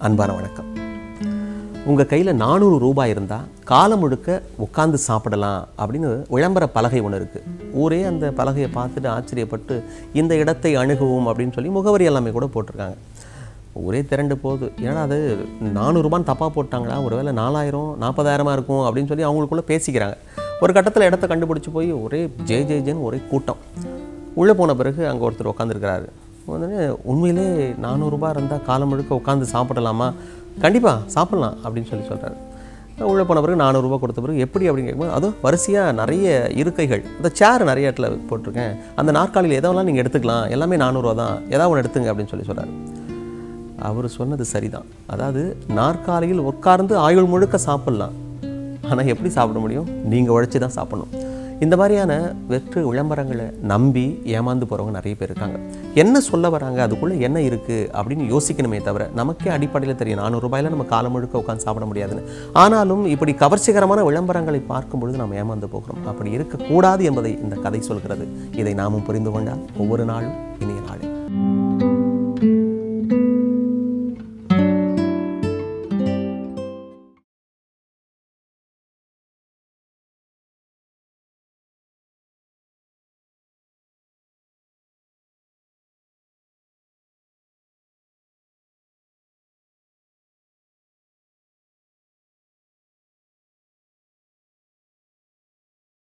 அன்பான வணக்கம் உங்கள் கையில் நானூறு ரூபாய் இருந்தால் காலம் முழுக்க உட்காந்து சாப்பிடலாம் அப்படின்னு விளம்பர பலகை ஒன்று இருக்குது ஊரே அந்த பலகையை பார்த்துட்டு ஆச்சரியப்பட்டு இந்த இடத்தை அணுகுவோம் அப்படின்னு சொல்லி முகவரி எல்லாமே கூட போட்டிருக்காங்க ஊரே திரண்டு போகுது ஏன்னா அது நானூறுரூபான்னு தப்பாக போட்டாங்களா ஒருவேளை நாலாயிரம் நாற்பதாயிரமா இருக்கும் அப்படின்னு சொல்லி அவங்களுக்குள்ள பேசிக்கிறாங்க ஒரு கட்டத்தில் இடத்த கண்டுபிடிச்சி போய் ஒரே ஜே ஜே ஜேன்னு ஒரே கூட்டம் உள்ளே போன பிறகு அங்கே ஒருத்தர் உட்காந்துருக்கிறாரு உடனே உண்மையிலே நானூறுரூபா இருந்தால் காலம் முழுக்க உட்காந்து சாப்பிடலாமா கண்டிப்பாக சாப்பிட்லாம் அப்படின்னு சொல்லி சொல்கிறாரு உள்ளே போன பிறகு நானூறுரூபா கொடுத்த பிறகு எப்படி அப்படின்னு கேட்கும்போது அதுவும் வரிசையாக நிறைய இருக்கைகள் அந்த சேர் நிறைய இடத்துல போட்டிருக்கேன் அந்த நாற்காலியில் எதெல்லாம் நீங்கள் எடுத்துக்கலாம் எல்லாமே நானூறுரூவா தான் ஏதாவது ஒன்று எடுத்துங்க அப்படின்னு சொல்லி சொல்கிறாரு அவர் சொன்னது சரிதான் அதாவது நாற்காலியில் உட்கார்ந்து ஆயுள் முழுக்க சாப்பிட்லாம் ஆனால் எப்படி சாப்பிட முடியும் நீங்கள் உழைச்சி தான் சாப்பிடணும் இந்த மாதிரியான வெற்று விளம்பரங்களை நம்பி ஏமாந்து போகிறவங்க நிறைய பேர் இருக்காங்க என்ன சொல்ல வராங்க அதுக்குள்ளே என்ன இருக்குது அப்படின்னு யோசிக்கணுமே தவிர நமக்கே அடிப்படையில் தெரியும் நானூறு ரூபாயில நம்ம காலம் முழுக்க உட்காந்து சாப்பிட முடியாதுன்னு ஆனாலும் இப்படி கவர்ச்சிகரமான விளம்பரங்களை பார்க்கும் பொழுது நாம் ஏமாந்து போகிறோம் அப்படி இருக்கக்கூடாது என்பதை இந்த கதை சொல்கிறது இதை நாமும் புரிந்து கொண்டால் ஒவ்வொரு நாளும் இனிய நாளே